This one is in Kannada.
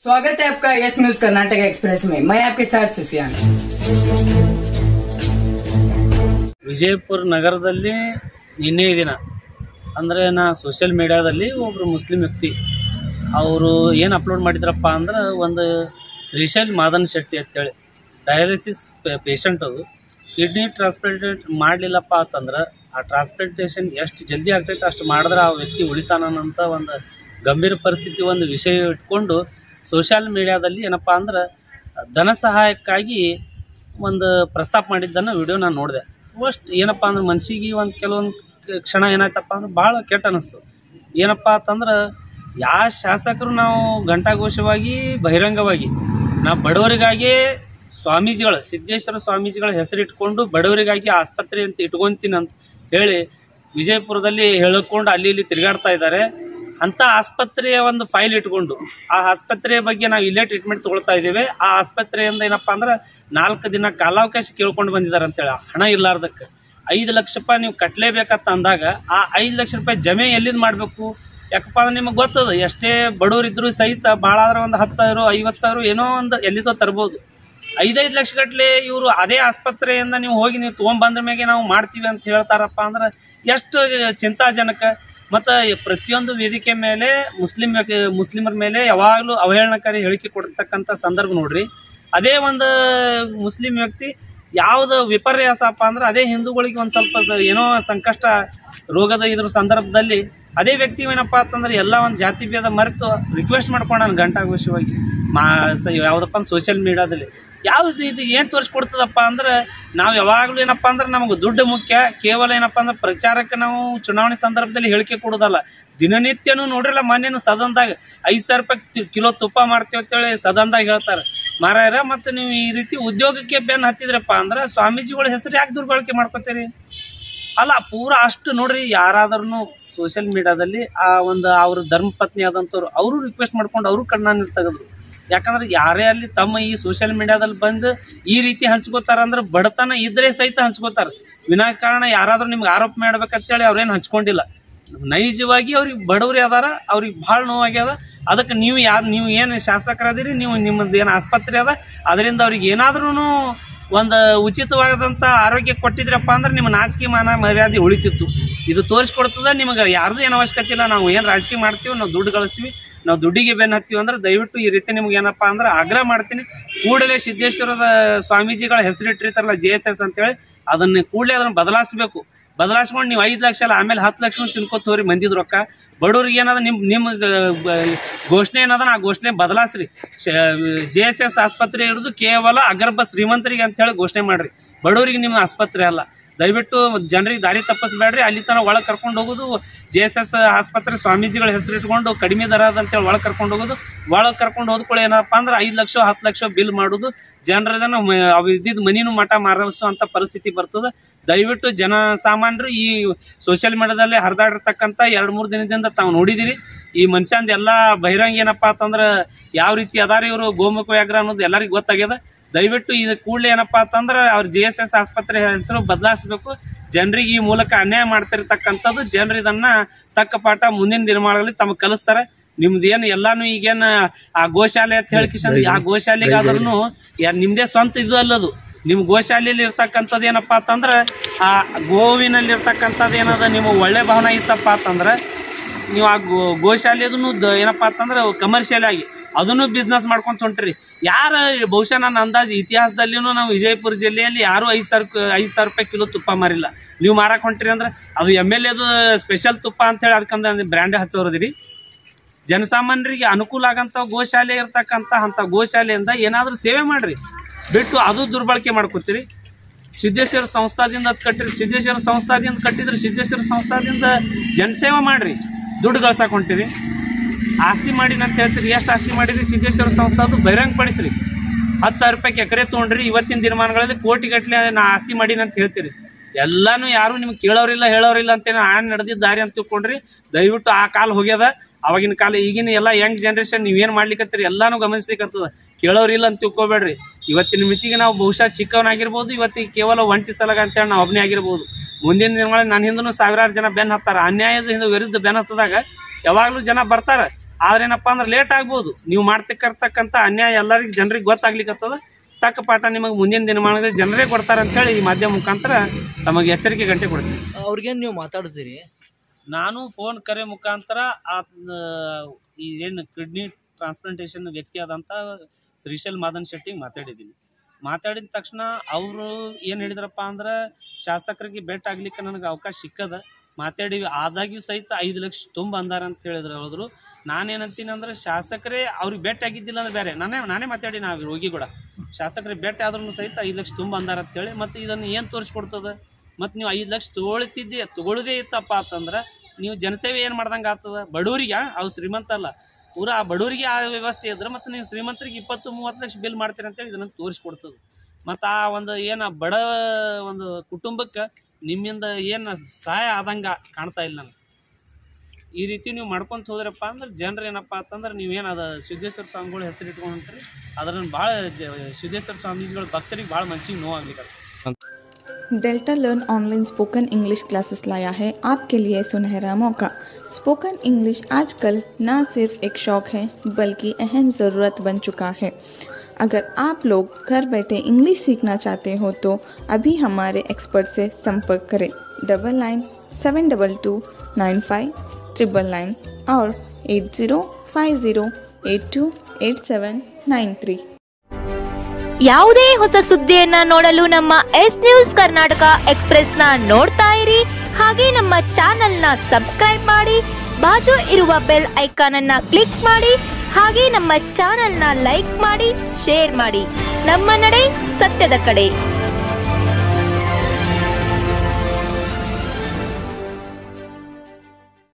स्वागत है आपका यस न्यूज कर्नाटक एक्सप्रेस में मैं आपके साथ सुफियान ವಿಜಯಪುರ ನಗರದಲ್ಲಿ ನಿನ್ನೆ ದಿನ ಅಂದರೆ ನಾ ಸೋಷಿಯಲ್ ಮೀಡಿಯಾದಲ್ಲಿ ಒಬ್ಬರು ಮುಸ್ಲಿಂ ವ್ಯಕ್ತಿ ಅವರು ಏನು ಅಪ್ಲೋಡ್ ಮಾಡಿದ್ರಪ್ಪ ಅಂದ್ರೆ ಒಂದು ಶ್ರೀಶೈಲ್ ಮಾದನ್ ಶೆಟ್ಟಿ ಅಂತೇಳಿ ಡಯಾಲಿಸಿಸ್ ಪೇಷಂಟ್ ಅದು ಕಿಡ್ನಿ ಟ್ರಾನ್ಸ್ಪ್ಲಾಂಟೇಟ್ ಮಾಡಲಿಲ್ಲಪ್ಪ ಅಂತಂದ್ರೆ ಆ ಟ್ರಾನ್ಸ್ಪ್ಲಾಂಟೇಷನ್ ಎಷ್ಟು ಜಲ್ದಿ ಆಗ್ತೈತೆ ಅಷ್ಟು ಮಾಡಿದ್ರೆ ಆ ವ್ಯಕ್ತಿ ಉಳಿತಾನಂತ ಒಂದು ಗಂಭೀರ ಪರಿಸ್ಥಿತಿ ಒಂದು ವಿಷಯ ಇಟ್ಕೊಂಡು ಸೋಷಿಯಲ್ ಮೀಡಿಯಾದಲ್ಲಿ ಏನಪ್ಪ ಅಂದ್ರೆ ಧನ ಸಹಾಯಕ್ಕಾಗಿ ಒಂದು ಪ್ರಸ್ತಾಪ ಮಾಡಿದ್ದನ್ನು ವಿಡಿಯೋ ನಾನು ನೋಡಿದೆ ಅಷ್ಟು ಏನಪ್ಪ ಅಂದ್ರೆ ಮನ್ಸಿಗೆ ಒಂದು ಕೆಲವೊಂದು ಕ್ಷಣ ಏನಾಯ್ತಪ್ಪ ಅಂದ್ರೆ ಭಾಳ ಕೆಟ್ಟ ಅನ್ನಿಸ್ತು ಏನಪ್ಪ ಅಂತಂದ್ರೆ ಯಾವ ಶಾಸಕರು ನಾವು ಘಂಟಾಘೋಷವಾಗಿ ಬಹಿರಂಗವಾಗಿ ನಾವು ಬಡವರಿಗಾಗಿ ಸ್ವಾಮೀಜಿಗಳು ಸಿದ್ದೇಶ್ವರ ಸ್ವಾಮೀಜಿಗಳ ಹೆಸರಿಟ್ಕೊಂಡು ಬಡವರಿಗಾಗಿ ಆಸ್ಪತ್ರೆ ಅಂತ ಇಟ್ಕೊಂತೀನಿ ಅಂತ ಹೇಳಿ ವಿಜಯಪುರದಲ್ಲಿ ಹೇಳಿಕೊಂಡು ಅಲ್ಲಿ ಇಲ್ಲಿ ತಿರುಗಾಡ್ತಾ ಇದ್ದಾರೆ ಅಂಥ ಆಸ್ಪತ್ರೆಯ ಒಂದು ಫೈಲ್ ಇಟ್ಕೊಂಡು ಆ ಆಸ್ಪತ್ರೆಯ ಬಗ್ಗೆ ನಾವು ಇಲ್ಲೇ ಟ್ರೀಟ್ಮೆಂಟ್ ತೊಗೊಳ್ತಾ ಇದ್ದೇವೆ ಆ ಆಸ್ಪತ್ರೆಯಿಂದ ಏನಪ್ಪ ಅಂದ್ರೆ ನಾಲ್ಕು ದಿನ ಕಾಲಾವಕಾಶ ಕೇಳ್ಕೊಂಡು ಬಂದಿದ್ದಾರೆ ಅಂತೇಳಿ ಹಣ ಇಲ್ಲಾರ್ದಕ್ಕೆ ಐದು ಲಕ್ಷ ರೂಪಾಯಿ ನೀವು ಕಟ್ಟಲೇಬೇಕಂತ ಅಂದಾಗ ಆ ಐದು ಲಕ್ಷ ರೂಪಾಯಿ ಜಮೆ ಎಲ್ಲಿಂದ ಮಾಡಬೇಕು ಯಾಕಪ್ಪ ಅಂದ್ರೆ ನಿಮಗೆ ಗೊತ್ತದ ಎಷ್ಟೇ ಬಡವರಿದ್ರು ಸಹಿತ ಭಾಳ ಆದ್ರೆ ಒಂದು ಹತ್ತು ಸಾವಿರ ಐವತ್ತು ಸಾವಿರ ಏನೋ ಒಂದು ಎಲ್ಲಿದೋ ತರ್ಬೋದು ಐದೈದು ಲಕ್ಷ ಗಟ್ಟಲೆ ಇವರು ಅದೇ ಆಸ್ಪತ್ರೆಯಿಂದ ನೀವು ಹೋಗಿ ನೀವು ತೊಗೊಂಬಂದ್ರ ಮೇಲೆ ನಾವು ಮಾಡ್ತೀವಿ ಅಂತ ಹೇಳ್ತಾರಪ್ಪ ಅಂದ್ರೆ ಎಷ್ಟು ಚಿಂತಾಜನಕ ಮತ್ತು ಪ್ರತಿಯೊಂದು ವೇದಿಕೆ ಮೇಲೆ ಮುಸ್ಲಿಂ ವ್ಯಕ್ತಿ- ಮುಸ್ಲಿಮರ ಮೇಲೆ ಯಾವಾಗಲೂ ಅವಹೇಳನಕಾರಿ ಹೇಳಿಕೆ ಕೊಡ್ತಕ್ಕಂಥ ಸಂದರ್ಭ ನೋಡ್ರಿ ಅದೇ ಒಂದು ಮುಸ್ಲಿಂ ವ್ಯಕ್ತಿ ಯಾವ್ದು ವಿಪರ್ಯಾಸಪ್ಪ ಅಂದ್ರೆ ಅದೇ ಹಿಂದೂಗಳಿಗೆ ಒಂದು ಸ್ವಲ್ಪ ಸ- ಏನೋ ಸಂಕಷ್ಟ ರೋಗದ ಇದ್ರ ಸಂದರ್ಭದಲ್ಲಿ ಅದೇ ವ್ಯಕ್ತಿ ಏನಪ್ಪ ಅಂತಂದ್ರೆ ಎಲ್ಲ ಒಂದು ಜಾತಿ ಭೇದ ಮರೆತು ರಿಕ್ವೆಸ್ಟ್ ಮಾಡ್ಕೊಂಡಾನ ಗಂಟಾಘೋಷವಾಗಿ ಮಾ ಸ ಯಾವುದಪ್ಪ ಅಂದ್ರೆ ಸೋಷಿಯಲ್ ಮೀಡಿಯಾದಲ್ಲಿ ಯಾವ್ದು ಇದು ಏನು ತೋರಿಸ್ಕೊಡ್ತದಪ್ಪ ಅಂದ್ರೆ ನಾವು ಯಾವಾಗಲೂ ಏನಪ್ಪ ಅಂದ್ರೆ ನಮಗೆ ದುಡ್ಡು ಮುಖ್ಯ ಕೇವಲ ಏನಪ್ಪ ಅಂದ್ರೆ ಪ್ರಚಾರಕ್ಕೆ ನಾವು ಚುನಾವಣೆ ಸಂದರ್ಭದಲ್ಲಿ ಹೇಳಿಕೆ ಕೊಡೋದಲ್ಲ ದಿನನಿತ್ಯನೂ ನೋಡ್ರಲ್ಲ ಮೊನ್ನೆನು ಸದನದಾಗ ಐದು ಸಾವಿರ ರೂಪಾಯಿ ತಿ- ಕಿಲೋ ತುಪ್ಪ ಮಾಡ್ತೀವಿ ಅಂತೇಳಿ ಸದನದಾಗ ಹೇಳ್ತಾರೆ ಮಾರಾಯರ ಮತ್ತು ನೀವು ಈ ರೀತಿ ಉದ್ಯೋಗಕ್ಕೆ ಬೆನ್ನು ಹತ್ತಿದ್ರಪ್ಪ ಅಂದ್ರೆ ಸ್ವಾಮೀಜಿಗಳ ಹೆಸರು ಯಾಕೆ ದುರ್ಬಳಕೆ ಮಾಡ್ಕೋತೀರಿ ಅಲ್ಲ ಪೂರ ಅಷ್ಟು ನೋಡ್ರಿ ಯಾರಾದ್ರೂ ಸೋಷಿಯಲ್ ಮೀಡಿಯಾದಲ್ಲಿ ಆ ಒಂದು ಅವ್ರ ಧರ್ಮಪತ್ನಿ ಆದಂಥವ್ರು ಅವರು ರಿಕ್ವೆಸ್ಟ್ ಮಾಡ್ಕೊಂಡು ಅವರು ಕಣ್ಣ ನೀರು ತೆಗೆದ್ರು ಯಾಕಂದ್ರೆ ಯಾರೇ ಅಲ್ಲಿ ತಮ್ಮ ಈ ಸೋಷಿಯಲ್ ಮೀಡಿಯಾದಲ್ಲಿ ಬಂದು ಈ ರೀತಿ ಹಂಚ್ಕೋತಾರ ಅಂದ್ರೆ ಬಡತನ ಇದ್ರೆ ಸಹಿತ ಹಂಚ್ಕೋತಾರ ವಿನಾಕಾರಣ ಯಾರಾದ್ರೂ ನಿಮ್ಗೆ ಆರೋಪ ಮಾಡ್ಬೇಕಂತೇಳಿ ಅವ್ರೇನು ಹಂಚ್ಕೊಂಡಿಲ್ಲ ನೈಜವಾಗಿ ಅವ್ರಿಗೆ ಬಡವ್ರಿ ಅದಾರ ಅವ್ರಿಗೆ ಭಾಳ ನೋವಾಗ್ಯದ ಅದಕ್ಕೆ ನೀವು ಯಾರು ನೀವು ಏನು ಶಾಸಕರದಿರಿ ನೀವು ನಿಮ್ಮದು ಏನು ಆಸ್ಪತ್ರೆ ಅದ ಅದರಿಂದ ಅವ್ರಿಗೆ ಏನಾದ್ರೂ ಒಂದು ಉಚಿತವಾದಂಥ ಆರೋಗ್ಯ ಕೊಟ್ಟಿದ್ರಪ್ಪ ಅಂದ್ರೆ ನಿಮ್ಮ ನಾಚಿಕೆ ಮಾನ ಮರ್ಯಾದೆ ಉಳಿತಿತ್ತು ಇದು ತೋರಿಸ್ಕೊಡ್ತದ ನಿಮಗೆ ಯಾರ್ದು ಏನು ಅವಶ್ಯಕತೆ ಇಲ್ಲ ನಾವು ಏನು ರಾಜಕೀಯ ಮಾಡ್ತೀವಿ ನಾವು ದುಡ್ಡು ಗಳಿಸ್ತೀವಿ ನಾವು ದುಡ್ಡಿಗೆ ಬೆನ್ನು ಹತ್ತೀವಿ ಅಂದ್ರೆ ದಯವಿಟ್ಟು ಈ ರೀತಿ ನಿಮ್ಗೆ ಏನಪ್ಪ ಅಂದ್ರೆ ಆಗ್ರಹ ಮಾಡ್ತೀನಿ ಕೂಡಲೇ ಸಿದ್ದೇಶ್ವರದ ಸ್ವಾಮೀಜಿಗಳ ಹೆಸರಿಟ್ಟಿರ್ತಾರಲ್ಲ ಜೆ ಎಸ್ ಎಸ್ ಅಂತೇಳಿ ಅದನ್ನ ಕೂಡಲೇ ಅದನ್ನು ಬದಲಾಯಿಸಬೇಕು ಬದಲಾಯಿಸ್ಕೊಂಡು ನೀವು ಐದು ಲಕ್ಷ ಅಲ್ಲ ಆಮೇಲೆ ಹತ್ತು ಲಕ್ಷ ತಿನ್ಕೋತ ಹೋರಿ ಮಂದಿದ್ ರೊಕ್ಕ ಬಡವ್ರಿಗೆ ಏನದ ನಿಮ್ಮ ನಿಮ್ಮ ಘೋಷಣೆ ಏನದ ಆ ಘೋಷಣೆ ಬದಲಾಯಿಸ್ರಿ ಜೆ ಎಸ್ ಎಸ್ ಆಸ್ಪತ್ರೆ ಇರೋದು ಕೇವಲ ಅಗರ್ಭ ಶ್ರೀಮಂತರಿಗೆ ಅಂತೇಳಿ ಘೋಷಣೆ ಮಾಡ್ರಿ ಬಡವರಿಗೆ ನಿಮ್ಮ ಆಸ್ಪತ್ರೆ ಅಲ್ಲ ದಯವಿಟ್ಟು ಜನರಿಗೆ ದಾರಿ ತಪ್ಪಿಸ್ಬೇಡ್ರಿ ಅಲ್ಲಿ ತನಕ ಒಳಗೆ ಕರ್ಕೊಂಡು ಹೋಗೋದು ಜೆ ಎಸ್ ಎಸ್ ಆಸ್ಪತ್ರೆ ಸ್ವಾಮೀಜಿಗಳ ಹೆಸರು ಇಟ್ಕೊಂಡು ಕಡಿಮೆ ದರ ಅಂತೇಳಿ ಒಳಗೆ ಕರ್ಕೊಂಡು ಹೋಗೋದು ಒಳಗೆ ಕರ್ಕೊಂಡು ಹೋದ್ಕೊಳ್ಳಿ ಏನಪ್ಪ ಅಂದ್ರೆ ಐದು ಲಕ್ಷ ಹತ್ತು ಲಕ್ಷ ಬಿಲ್ ಮಾಡೋದು ಜನರದನ್ನ ಮ- ಅವು ಇದ್ದಿದ್ದು ಮನಿನೂ ಮಠ ಮಾರಿಸುವಂಥ ಪರಿಸ್ಥಿತಿ ಬರ್ತದೆ ದಯವಿಟ್ಟು ಜನಸಾಮಾನ್ಯರು ಈ ಸೋಷಿಯಲ್ ಮೀಡಿಯಾದಲ್ಲಿ ಹರಿದಾಡಿರ್ತಕ್ಕಂಥ ಎರಡು ಮೂರು ದಿನದಿಂದ ತಾವು ನೋಡಿದಿರಿ ಈ ಮನುಷ್ಯಂದು ಎಲ್ಲ ಬಹಿರಂಗ ಏನಪ್ಪ ಅಂತಂದ್ರೆ ಯಾವ ರೀತಿ ಅದಾರ ಇವರು ಗೋಮುಖ ವ್ಯಾಘ್ರ ಅನ್ನೋದು ಎಲ್ಲರಿಗೂ ಗೊತ್ತಾಗ್ಯದ ದಯವಿಟ್ಟು ಇದು ಕೂಡಲೇ ಏನಪ್ಪ ಅಂತಂದ್ರೆ ಅವ್ರ ಜೆ ಎಸ್ ಎಸ್ ಆಸ್ಪತ್ರೆ ಹೆಸರು ಬದಲಾಯಿಸಬೇಕು ಜನರಿಗೆ ಈ ಮೂಲಕ ಅನ್ಯಾಯ ಮಾಡ್ತಿರ್ತಕ್ಕಂಥದ್ದು ಜನರು ಇದನ್ನ ತಕ್ಕ ಪಾಠ ಮುಂದಿನ ದಿನಮಾನಗಳಲ್ಲಿ ತಮಗೆ ಕಲಿಸ್ತಾರೆ ನಿಮ್ದು ಏನು ಎಲ್ಲಾನು ಈಗೇನು ಆ ಗೋಶಾಲೆ ಅಂತ ಹೇಳಿಕಿಶನ್ ಆ ಗೋಶಾಲೆಗೆ ಆದ್ರೂ ನಿಮ್ದೇ ಸ್ವಂತ ಇದು ಅಲ್ಲದು ನಿಮ್ಮ ಗೋಶಾಲೆಯಲ್ಲಿ ಇರ್ತಕ್ಕಂಥದ್ದು ಏನಪ್ಪ ಅಂತಂದ್ರೆ ಆ ಗೋವಿನಲ್ಲಿ ಇರ್ತಕ್ಕಂಥದ್ದು ಏನದ ನಿಮ್ಮ ಒಳ್ಳೆ ಭಾವನೆ ಇತ್ತಪ್ಪ ಅಂತಂದ್ರೆ ನೀವು ಆ ಗೋ ಗೋಶಾಲೆದೂ ದ ಏನಪ್ಪ ಅಂತಂದ್ರೆ ಕಮರ್ಷಿಯಲ್ ಆಗಿ ಅದನ್ನು ಬಿಸ್ನೆಸ್ ಮಾಡ್ಕೊಂತ ಹೊಂಟ್ರಿ ಯಾರ ಬಹುಶಃ ನನ್ನ ಅಂದಾಜು ಇತಿಹಾಸದಲ್ಲಿನೂ ನಾವು ವಿಜಯಪುರ ಜಿಲ್ಲೆಯಲ್ಲಿ ಯಾರು ಐದು ಸಾವಿರ ಐದು ಸಾವಿರ ರೂಪಾಯಿ ಕಿಲೋ ತುಪ್ಪ ಮಾರಿಲ್ಲ ನೀವು ಮಾರಕ್ಕೆ ಹೊಂಟ್ರಿ ಅಂದ್ರೆ ಅದು ಎಮ್ ಎಲ್ ಎದು ಸ್ಪೆಷಲ್ ತುಪ್ಪ ಅಂತೇಳಿ ಅದಕ್ಕಂದ್ರೆ ಬ್ರ್ಯಾಂಡ್ ಹಚ್ಚೋರದಿರಿ ಜನಸಾಮಾನ್ಯರಿಗೆ ಅನುಕೂಲ ಆಗಂತ ಗೋಶಾಲೆ ಇರ್ತಕ್ಕಂಥ ಅಂಥ ಗೋಶಾಲೆಯಿಂದ ಏನಾದರೂ ಸೇವೆ ಮಾಡ್ರಿ ಬಿಟ್ಟು ಅದು ದುರ್ಬಳಕೆ ಮಾಡ್ಕೊತೀರಿ ಸಿದ್ದೇಶ್ವರ ಸಂಸ್ಥಾದಿಂದ ಅದ್ ಕಟ್ಟಿರಿ ಸಿದ್ದೇಶ್ವರ ಸಂಸ್ಥಾದಿಂದ ಕಟ್ಟಿದ್ರೆ ಸಿದ್ದೇಶ್ವರ ಸಂಸ್ಥಾದಿಂದ ಜನಸೇವೆ ಮಾಡ್ರಿ ದುಡ್ಡು ಗಳಿಸಕ್ಕೆ ಹೊಂಟಿರಿ ಆಸ್ತಿ ಮಾಡಿ ಅಂತ ಹೇಳ್ತೀರಿ ಎಷ್ಟು ಆಸ್ತಿ ಮಾಡಿರಿ ಸಿದ್ದೇಶ್ವರ ಸಂಸ್ಥಾದು ಬಹಿರಂಗ ಪಡಿಸ್ರಿ ಹತ್ತು ಸಾವಿರ ರೂಪಾಯಿ ಎಕರೆ ತೊಗೊಂಡ್ರಿ ಇವತ್ತಿನ ದಿನಮಾನಗಳಲ್ಲಿ ಕೋಟಿಗಟ್ಟಲೆ ನಾ ಆಸ್ತಿ ಮಾಡೀನಿ ಅಂತ ಹೇಳ್ತೀರಿ ಎಲ್ಲಾನು ಯಾರು ನಿಮ್ಗೆ ಕೇಳೋರಿಲ್ಲ ಹೇಳೋರಿಲ್ಲ ಅಂತೇಳಿ ಆನ್ ನಡೆದಿದ್ದ ದಾರಿ ಅಂತ ತಿಳ್ಕೊಂಡ್ರಿ ದಯವಿಟ್ಟು ಆ ಕಾಲ ಹೋಗ್ಯದ ಅವಾಗಿನ ಕಾಲ ಈಗಿನ ಎಲ್ಲ ಯಂಗ್ ಜನ್ರೇಷನ್ ನೀವೇನು ಮಾಡ್ಲಿಕ್ಕತ್ತೀರಿ ಎಲ್ಲಾನು ಗಮನಿಸ್ಲಿಕ್ಕತ್ತದ ಕೇಳೋರಿಲ್ಲ ಅಂತ ತಿಳ್ಕೊಬೇಡ್ರಿ ಇವತ್ತಿನ ಮಿತಿಗೆ ನಾವು ಬಹುಶಃ ಚಿಕ್ಕವನಾಗಿರ್ಬೋದು ಇವತ್ತಿಗೆ ಕೇವಲ ಒಂಟಿ ಸಲಗ ಅಂತೇಳಿ ನಾವು ಒಬ್ಬನೇ ಆಗಿರ್ಬೋದು ಮುಂದಿನ ದಿನಗಳಲ್ಲಿ ನನ್ನ ಹಿಂದೂ ಸಾವಿರಾರು ಜನ ಬೆನ್ ಹತ್ತಾರ ಅನ್ಯಾಯದ ಹಿಂದೆ ವಿರುದ್ಧ ಬೆನ್ ಹತ್ತದಾಗ ಯಾವಾಗಲೂ ಜನ ಬರ್ತಾರೆ ಆದ್ರೆ ಏನಪ್ಪಾ ಅಂದ್ರೆ ಲೇಟ್ ಆಗ್ಬೋದು ನೀವು ಮಾಡ್ತಿರ್ತಕ್ಕಂಥ ಅನ್ಯಾಯ ಎಲ್ಲರಿಗೂ ಜನರಿಗೆ ಗೊತ್ತಾಗ್ಲಿಕ್ಕತ್ತದ ತಕ್ಕ ಪಾಠ ನಿಮಗೆ ಮುಂದಿನ ದಿನಮಾನದಲ್ಲಿ ಜನರೇ ಕೊಡ್ತಾರೆ ಅಂತೇಳಿ ಈ ಮಾಧ್ಯಮ ಮುಖಾಂತರ ತಮಗೆ ಎಚ್ಚರಿಕೆ ಗಂಟೆ ಕೊಡ್ತೀನಿ ಅವ್ರಿಗೇನು ನೀವು ಮಾತಾಡ್ತೀರಿ ನಾನು ಫೋನ್ ಕರೆ ಮುಖಾಂತರ ಆ ಈ ಏನು ಕಿಡ್ನಿ ಟ್ರಾನ್ಸ್ಪ್ಲಾಂಟೇಷನ್ ವ್ಯಕ್ತಿ ಆದಂಥ ಶ್ರೀಶೈಲ್ ಮಾದನ್ ಶೆಟ್ಟಿಗೆ ಮಾತಾಡಿದ್ದೀನಿ ಮಾತಾಡಿದ ತಕ್ಷಣ ಅವರು ಏನು ಹೇಳಿದ್ರಪ್ಪ ಅಂದ್ರೆ ಶಾಸಕರಿಗೆ ಭೇಟಿ ಆಗ್ಲಿಕ್ಕೆ ನನಗೆ ಅವಕಾಶ ಸಿಕ್ಕದ ಮಾತಾಡಿವಿ ಆದಾಗ್ಯೂ ಸಹಿತ ಐದು ಲಕ್ಷ ತುಂಬ ಅಂದಾರ ಅಂತ ಹೇಳಿದ್ರು ಹೇಳಿದ್ರು ನಾನೇನಂತೀನಿ ಅಂದ್ರೆ ಶಾಸಕರೇ ಅವ್ರಿಗೆ ಭೇಟಿ ಆಗಿದ್ದಿಲ್ಲ ಅಂದ್ರೆ ಬೇರೆ ನಾನೇ ನಾನೇ ಮಾತಾಡಿ ನಾವು ರೋಗಿ ಕೂಡ ಶಾಸಕರಿಗೆ ಭೇಟಿ ಆದ್ರೂ ಸಹಿತ ಐದು ಲಕ್ಷ ತುಂಬ ಅಂದಾರ ಅಂತೇಳಿ ಮತ್ತು ಇದನ್ನು ಏನು ತೋರಿಸ್ಕೊಡ್ತದೆ ಮತ್ತು ನೀವು ಐದು ಲಕ್ಷ ತೊಗೊಳ್ತಿದ್ದಿ ತೊಗೊಳ್ಳೋದೇ ಇತ್ತಪ್ಪ ಅಂತಂದ್ರೆ ನೀವು ಜನಸೇವೆ ಏನು ಮಾಡ್ದಂಗೆ ಆಗ್ತದ ಬಡವರಿಗೆ ಅವು ಶ್ರೀಮಂತ ಅಲ್ಲ ಪೂರಾ ಆ ಬಡವರಿಗೆ ಆ ವ್ಯವಸ್ಥೆ ಇದ್ರೆ ಮತ್ತು ನೀವು ಶ್ರೀಮಂತರಿಗೆ ಇಪ್ಪತ್ತು ಮೂವತ್ತು ಲಕ್ಷ ಬಿಲ್ ಮಾಡ್ತೀರಿ ಅಂತೇಳಿ ಇದನ್ನು ತೋರಿಸ್ಕೊಡ್ತದೆ ಮತ್ತು ಆ ಒಂದು ಏನು ಬಡ ಒಂದು ಕುಟುಂಬಕ್ಕೆ ನಿಮ್ಮಿಂದ ಏನು ಸಹಾಯ ಆದಂಗೆ ಕಾಣ್ತಾ ಇಲ್ಲ ನನಗೆ ಈ ರೀತಿ ನೀವು ಮಾಡ್ಕೊಂತ ಹೋದ್ರಪ್ಪ ಅಂದ್ರೆ ಜನರು ಏನಪ್ಪ ಅಂತಂದ್ರೆ ನೀವೇನು ಅದು ಸಿದ್ದೇಶ್ವರ ಸ್ವಾಮಿಗಳ ಹೆಸರು ಇಟ್ಕೊಂಡು ಹೊಂಟ್ರಿ ಅದನ್ನು ಭಾಳ ಜ ಸಿದ್ದೇಶ್ವರ ಸ್ವಾಮೀಜಿಗಳ ಭಕ್ತರಿಗೆ ಭಾಳ ಮನ್ಸಿಗೆ ನೋವಾಗ್ಲಿಕ್ಕೆ Delta learn online spoken English classes लाया है आपके लिए सुनहरा मौका स्पोकन इंग्लिश आजकल न सिर्फ एक शौक है बल्कि अहम ज़रूरत बन चुका है अगर आप लोग घर बैठे इंग्लिश सीखना चाहते हो तो अभी हमारे एक्सपर्ट से संपर्क करें double nine seven double two nine five triple nine और eight zero five zero eight two eight seven nine three ಯಾವುದೇ ಹೊಸ ಸುದ್ದಿಯನ್ನ ನೋಡಲು ನಮ್ಮ ಎಸ್ ನ್ಯೂಸ್ ಕರ್ನಾಟಕ ಎಕ್ಸ್ಪ್ರೆಸ್ ನ ನೋಡ್ತಾ ಇರಿ ಹಾಗೆ ನಮ್ಮ ಚಾನೆಲ್ ನ ಸಬ್ಸ್ಕ್ರೈಬ್ ಮಾಡಿ ಬಾಜು ಇರುವ ಬೆಲ್ ಐಕಾನ್ ಅನ್ನ ಕ್ಲಿಕ್ ಮಾಡಿ ಹಾಗೆ ನಮ್ಮ ಚಾನೆಲ್ ನ ಲೈಕ್ ಮಾಡಿ ಶೇರ್ ಮಾಡಿ ನಮ್ಮ ನಡೆ ಸತ್ಯದ ಕಡೆ